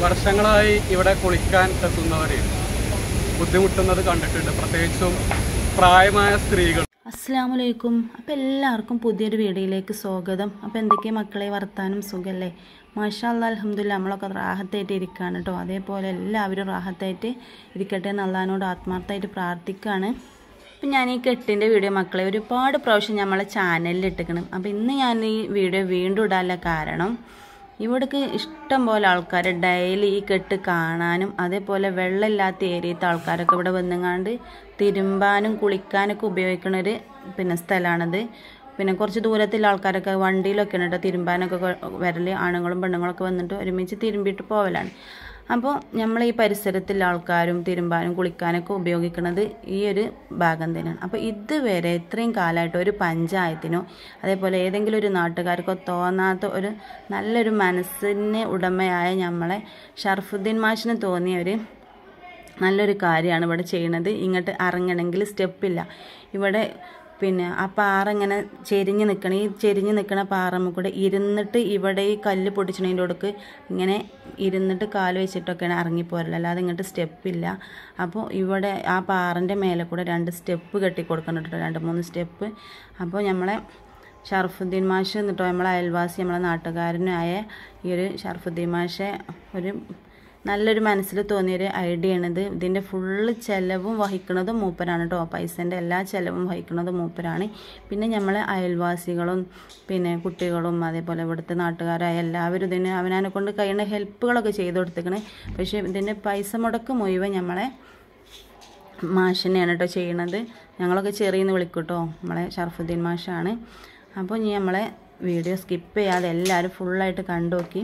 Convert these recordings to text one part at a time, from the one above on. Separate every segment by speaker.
Speaker 1: വർഷങ്ങളായി ഇവിടെ കുളിക്കാൻ എത്തുന്നവർ ബുദ്ധിമുട്ടുന്നത് കണ്ടിട്ടുണ്ട് പ്രത്യേകിച്ചും പ്രായമായ സ്ത്രീകൾ
Speaker 2: അസ്സാമലൈക്കും അപ്പോൾ എല്ലാവർക്കും പുതിയൊരു വീഡിയോയിലേക്ക് സ്വാഗതം അപ്പോൾ എന്തൊക്കെയാ മക്കളെ വർത്താനം സുഖല്ലേ മാഷാ അല്ലാ അലഹമ്മദില്ല നമ്മളൊക്കെ റാഹത്തായിട്ട് ഇരിക്കുകയാണ് കേട്ടോ അതേപോലെ എല്ലാവരും റാഹത്തായിട്ട് ഇരിക്കട്ടെ എന്ന് അള്ളഹാനോട് ആത്മാർത്ഥമായിട്ട് പ്രാർത്ഥിക്കുകയാണ് അപ്പം ഞാൻ ഈ കെട്ടിൻ്റെ വീഡിയോ മക്കളെ ഒരുപാട് പ്രാവശ്യം നമ്മളെ ചാനലിൽ ഇട്ടിക്കണം അപ്പോൾ ഇന്ന് ഞാൻ ഈ വീഡിയോ വീണ്ടും ഇടാനുള്ള കാരണം ഇവിടേക്ക് ഇഷ്ടം പോലെ ആൾക്കാർ ഡെയിലി ഈ കെട്ട് കാണാനും അതേപോലെ വെള്ളമില്ലാത്ത ഏരിയത്തെ ആൾക്കാരൊക്കെ ഇവിടെ വന്നുങ്ങാണ്ട് തിരുമ്പാനും കുളിക്കാനൊക്കെ ഉപയോഗിക്കുന്ന ഒരു പിന്നെ സ്ഥലമാണിത് പിന്നെ കുറച്ച് ദൂരത്തുള്ള ആൾക്കാരൊക്കെ വണ്ടിയിലൊക്കെ ഉണ്ട് കേട്ടോ തിരുമ്പാനൊക്കെ വരൽ ആണുങ്ങളും പെണ്ണുങ്ങളൊക്കെ വന്നിട്ട് ഒരുമിച്ച് തിരുമ്പിയിട്ട് പോവലാണ് അപ്പോൾ നമ്മൾ ഈ പരിസരത്തുള്ള ആൾക്കാരും തിരുമ്പാനും കുളിക്കാനൊക്കെ ഉപയോഗിക്കുന്നത് ഈ ഒരു ഭാഗം തന്നെയാണ് അപ്പോൾ ഇതുവരെ ഇത്രയും കാലമായിട്ട് ഒരു പഞ്ചായത്തിനോ അതേപോലെ ഏതെങ്കിലും ഒരു നാട്ടുകാർക്കോ തോന്നാത്ത ഒരു നല്ലൊരു മനസ്സിന് ഉടമയായ നമ്മളെ ഷർഫുദ്ദീൻ മാഷിന് തോന്നിയ ഒരു നല്ലൊരു കാര്യമാണ് ഇവിടെ ചെയ്യുന്നത് ഇങ്ങോട്ട് ഇറങ്ങണമെങ്കിൽ സ്റ്റെപ്പില്ല ഇവിടെ പിന്നെ ആ പാറ ഇങ്ങനെ ചെരിഞ്ഞ് നിൽക്കണം ഈ ചെരിഞ്ഞ് നിൽക്കണ പാറമ്മ കൂടെ ഇരുന്നിട്ട് ഇവിടെ ഈ കല്ല് പൊട്ടിച്ചതിൻ്റെ കൊടുക്ക് ഇങ്ങനെ ഇരുന്നിട്ട് കാല് വെച്ചിട്ടൊക്കെയാണ് ഇറങ്ങിപ്പോരല്ലോ അല്ലാതെ ഇങ്ങോട്ട് സ്റ്റെപ്പില്ല അപ്പോൾ ഇവിടെ ആ പാറൻ്റെ മേലെ കൂടെ രണ്ട് സ്റ്റെപ്പ് കെട്ടി കൊടുക്കുന്നുണ്ട് രണ്ട് മൂന്ന് സ്റ്റെപ്പ് അപ്പോൾ നമ്മളെ ഷർഫുദ്ദീൻ മാഷ് എന്നിട്ടോ നമ്മളെ അയൽവാസി നമ്മളെ നാട്ടുകാരനായ ഈ ഒരു ഷർഫുദ്ദീൻ മാഷെ ഒരു നല്ലൊരു മനസ്സിൽ തോന്നിയൊരു ഐഡിയ ആണിത് ഇതിൻ്റെ ഫുള്ള് ചിലവും വഹിക്കുന്നതും മൂപ്പരാണ് കേട്ടോ പൈസൻ്റെ എല്ലാ ചിലവും വഹിക്കുന്നതും മൂപ്പരാണ് പിന്നെ നമ്മളെ അയൽവാസികളും പിന്നെ കുട്ടികളും അതേപോലെ ഇവിടുത്തെ നാട്ടുകാരായ എല്ലാവരും ഇതിന് അവനാനെ കൊണ്ട് കഴിയുന്ന ഹെൽപ്പുകളൊക്കെ ചെയ്തു കൊടുത്തേക്കണേ പക്ഷേ ഇതിൻ്റെ പൈസ മുടക്ക് മുഴുവൻ നമ്മളെ മാഷിനെയാണ് കേട്ടോ ചെയ്യണത് ഞങ്ങളൊക്കെ ചെറിയെന്ന് വിളിക്കും കേട്ടോ നമ്മളെ ഷർഫുദ്ദീൻ മാഷാണ് അപ്പോൾ ഇനി നമ്മളെ വീഡിയോ സ്കിപ്പ് ചെയ്യാതെ എല്ലാവരും ഫുള്ളായിട്ട് കണ്ടു നോക്കി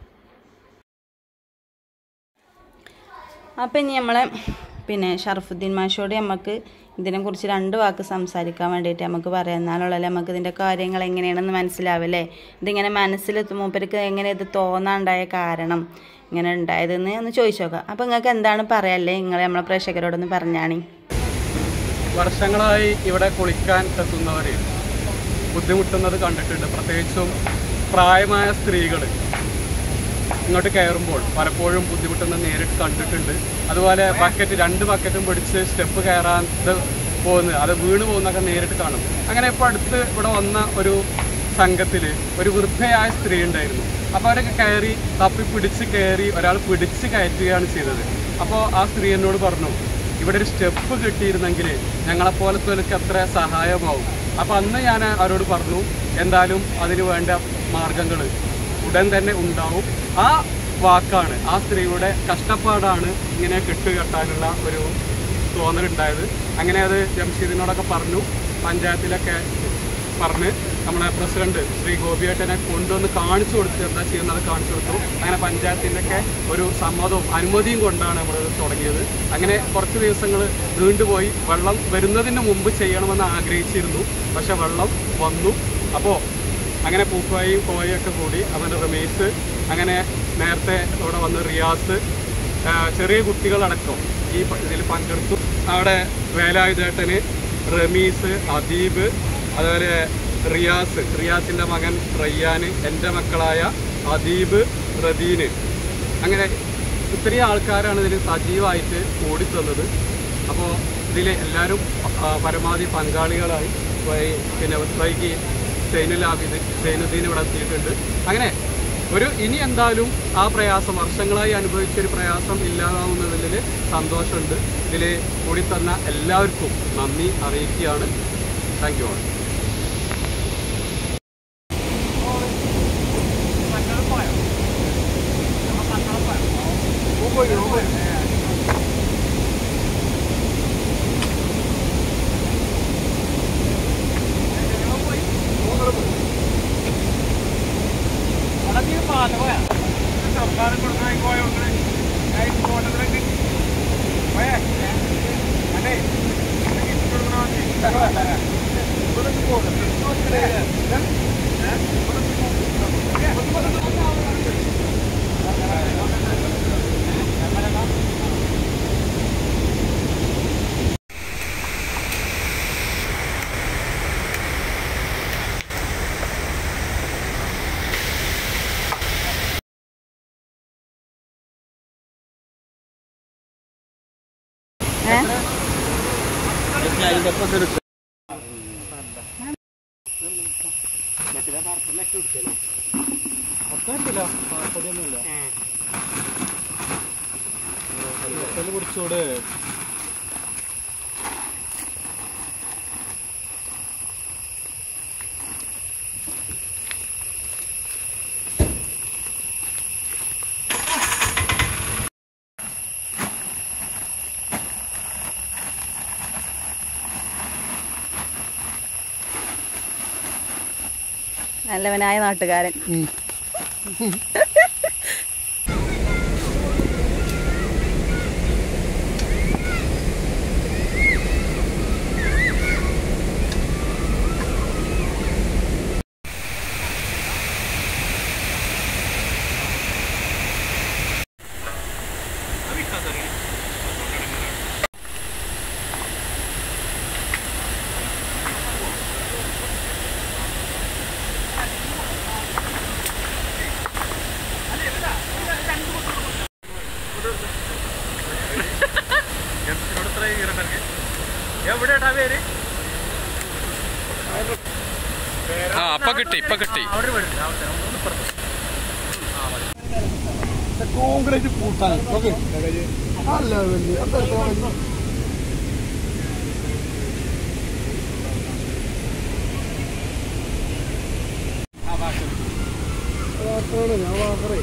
Speaker 2: അപ്പം ഇനി നമ്മളെ പിന്നെ ഷർഫുദ്ദീൻ മാഷോട് നമുക്ക് ഇതിനെക്കുറിച്ച് രണ്ട് വാക്ക് സംസാരിക്കാൻ വേണ്ടിയിട്ട് നമുക്ക് പറയാം എന്നാലുള്ളല്ലേ നമുക്ക് ഇതിൻ്റെ കാര്യങ്ങൾ എങ്ങനെയാണെന്ന് മനസ്സിലാവില്ലേ ഇതിങ്ങനെ മനസ്സിൽ മൂപ്പർക്ക് എങ്ങനെ ഇത് തോന്നാണ്ടായ കാരണം ഇങ്ങനെ ഉണ്ടായതെന്ന് ഒന്ന് ചോദിച്ചു നോക്കാം അപ്പോൾ നിങ്ങൾക്ക് എന്താണ് പറയാല്ലേ നിങ്ങൾ നമ്മളെ പ്രേക്ഷകരോടൊന്ന് പറഞ്ഞാണി
Speaker 1: വർഷങ്ങളായി ഇവിടെ കുളിക്കാൻ എത്തുന്നവർ ബുദ്ധിമുട്ടുന്നത് കണ്ടിട്ടുണ്ട് പ്രത്യേകിച്ചും പ്രായമായ സ്ത്രീകൾ ഇങ്ങോട്ട് കയറുമ്പോൾ പലപ്പോഴും ബുദ്ധിമുട്ടുന്നത് നേരിട്ട് കണ്ടിട്ടുണ്ട് അതുപോലെ ബക്കറ്റ് രണ്ട് ബക്കറ്റും പിടിച്ച് സ്റ്റെപ്പ് കയറാൻ പോകുന്നത് അത് വീണ് പോകുന്നതൊക്കെ നേരിട്ട് കാണും അങ്ങനെ ഇപ്പോൾ അടുത്ത് ഇവിടെ വന്ന ഒരു സംഘത്തിൽ ഒരു വൃദ്ധയായ സ്ത്രീ ഉണ്ടായിരുന്നു അപ്പോൾ അവരൊക്കെ കയറി തപ്പി പിടിച്ച് കയറി ഒരാൾ പിടിച്ച് കയറ്റുകയാണ് ചെയ്തത് അപ്പോൾ ആ സ്ത്രീ എന്നോട് പറഞ്ഞു ഇവിടെ ഒരു സ്റ്റെപ്പ് കിട്ടിയിരുന്നെങ്കിൽ ഞങ്ങളെപ്പോലത്തെ അത്ര സഹായമാവും അപ്പോൾ അന്ന് ഞാൻ അവരോട് പറഞ്ഞു എന്തായാലും അതിന് വേണ്ട മാർഗങ്ങൾ ഉടൻ തന്നെ ഉണ്ടാവും ആ വാക്കാണ് ആ സ്ത്രീയുടെ കഷ്ടപ്പാടാണ് ഇങ്ങനെ കെട്ടുകെട്ടാനുള്ള ഒരു തോന്നലുണ്ടായത് അങ്ങനെ അത് ജംഷീദിനോടൊക്കെ പറഞ്ഞു പഞ്ചായത്തിലൊക്കെ പറഞ്ഞ് നമ്മളെ പ്രസിഡന്റ് ശ്രീ ഗോപിയേട്ടനെ കൊണ്ടുവന്ന് കാണിച്ചു കൊടുത്ത് എന്താ ചെയ്യുന്നത് കാണിച്ചു കൊടുത്തു അങ്ങനെ പഞ്ചായത്തിൻ്റെയൊക്കെ ഒരു സമ്മതവും അനുമതിയും കൊണ്ടാണ് നമ്മൾ തുടങ്ങിയത് അങ്ങനെ കുറച്ച് ദിവസങ്ങൾ നീണ്ടുപോയി വെള്ളം വരുന്നതിന് മുമ്പ് ചെയ്യണമെന്ന് ആഗ്രഹിച്ചിരുന്നു പക്ഷെ വെള്ളം വന്നു അപ്പോൾ അങ്ങനെ പൂക്കോയും കോയും ഒക്കെ കൂടി അവൻ്റെ റമീസ് അങ്ങനെ നേരത്തെ ഇവിടെ വന്ന് റിയാസ് ആ, ചെറിയ കുട്ടികളടക്കം ഈ പ- ഇതിൽ പങ്കെടുത്തു അവിടെ വേലായുധേട്ടന് റമീസ് അദീബ് അതുപോലെ റിയാസ് റിയാസിൻ്റെ മകൻ റയ്യാൻ എൻ്റെ മക്കളായ അദീബ് റദീന് അങ്ങനെ ഇത്രയും ആൾക്കാരാണ് ഇതിൽ സജീവമായിട്ട് ഓടിത്തന്നത് അപ്പോൾ ഇതിൽ എല്ലാവരും ആ, പരമാവധി പങ്കാളികളായി വൈ- പിന്നെ വൈകി സൈനുൽ ആബിദ് സൈനുദ്ദീൻ ഇവിടെ എത്തിയിട്ടുണ്ട് അങ്ങനെ ഒരു ഇനി എന്തായാലും ആ പ്രയാസം വർഷങ്ങളായി അനുഭവിച്ച ഒരു പ്രയാസം ഇല്ലാതാവുന്നതിൽ സന്തോഷമുണ്ട് ഇതിൽ കൂടി തന്ന എല്ലാവർക്കും നന്ദി അറിയിക്കുകയാണ് താങ്ക് യു ആൾ അതിന്റെ ഒപ്പം എടുത്ത് കുറിച്ചൂടെ
Speaker 2: നല്ലവനായ നാട്ടുകാരൻ
Speaker 1: എവിടെയാട്ടാ പേര്
Speaker 3: ആ അപ്പൊ കിട്ടി ഇപ്പൊ കിട്ടി
Speaker 1: അവിടെ വീടുണ്ട് അവിടെ ഒന്ന് ഇപ്പുറത്ത്.
Speaker 4: കോൺക്രീറ്റ് കൂട്ടാൻ ഓക്കെ അല്ല വലിയ അത്ര ഞാൻ വാക്കറേ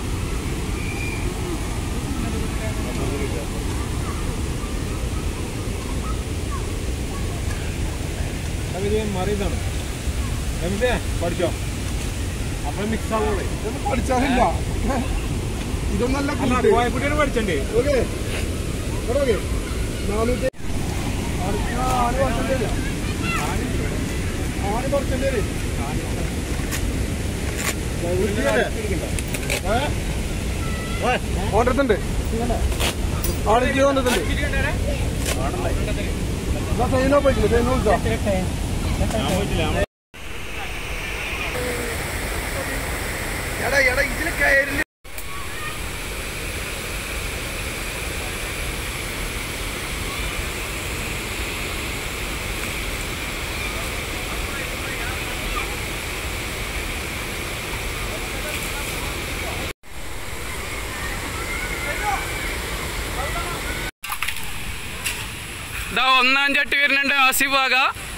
Speaker 1: മറിയതാണ് പഠിച്ചോ അപ്പൊ മിക്സ് ആവൂടെ
Speaker 4: ഇതൊന്നും പഠിച്ചാലില്ല ഇതൊന്നല്ല
Speaker 1: അല്ല
Speaker 4: കൂട്ട്
Speaker 1: കോയക്കുട്ടിയാണ് പഠിച്ചണ്ടേ
Speaker 4: ഓക്കെ ഓക്കെ നാനൂറ്റി ആറ് വർഷം ആറ് വർഷം പേര് ഓണ്ടത്തുണ്ട് ആടിക്ക് ഓണ്ടത്തുണ്ട് സൈനോ പോയിട്ടില്ല സൈനോ വിളിച്ചോ എടാ എടാ ഇതില് കയറി
Speaker 3: ഇതാ ഒന്നാം ചട്ടി വരുന്നുണ്ട് ആസിഫ് ആക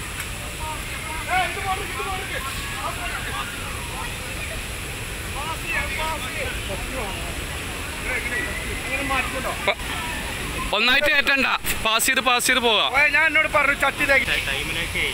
Speaker 3: പ- ഒന്നായിട്ട് ഏറ്റണ്ട പാസ് ചെയ്ത് പാസ് ചെയ്ത് പോവാ
Speaker 4: ഞാൻ എന്നോട് പറഞ്ഞു ചട്ടി തേക്ക്
Speaker 1: ടൈമിലേക്ക്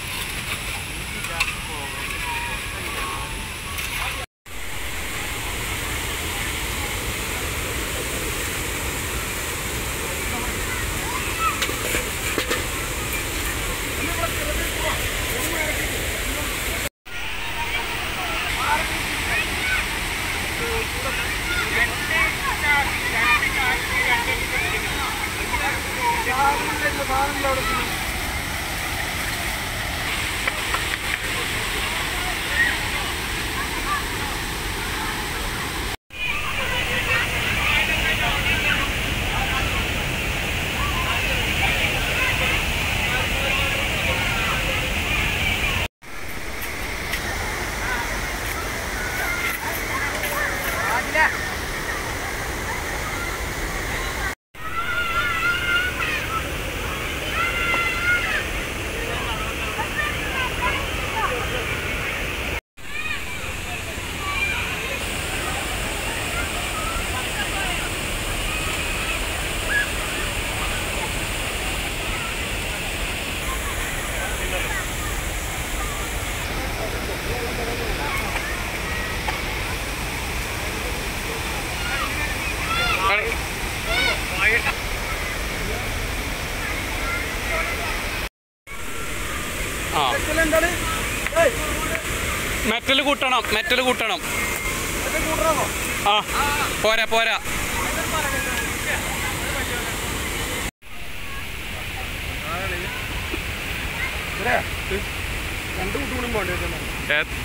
Speaker 3: ആ മെറ്റൽ കൂട്ടണം മെറ്റൽ കൂട്ടണം ആ പോരാ പോരാ
Speaker 1: രണ്ടു കുട്ടികളും പോണ്ടേ
Speaker 3: എ-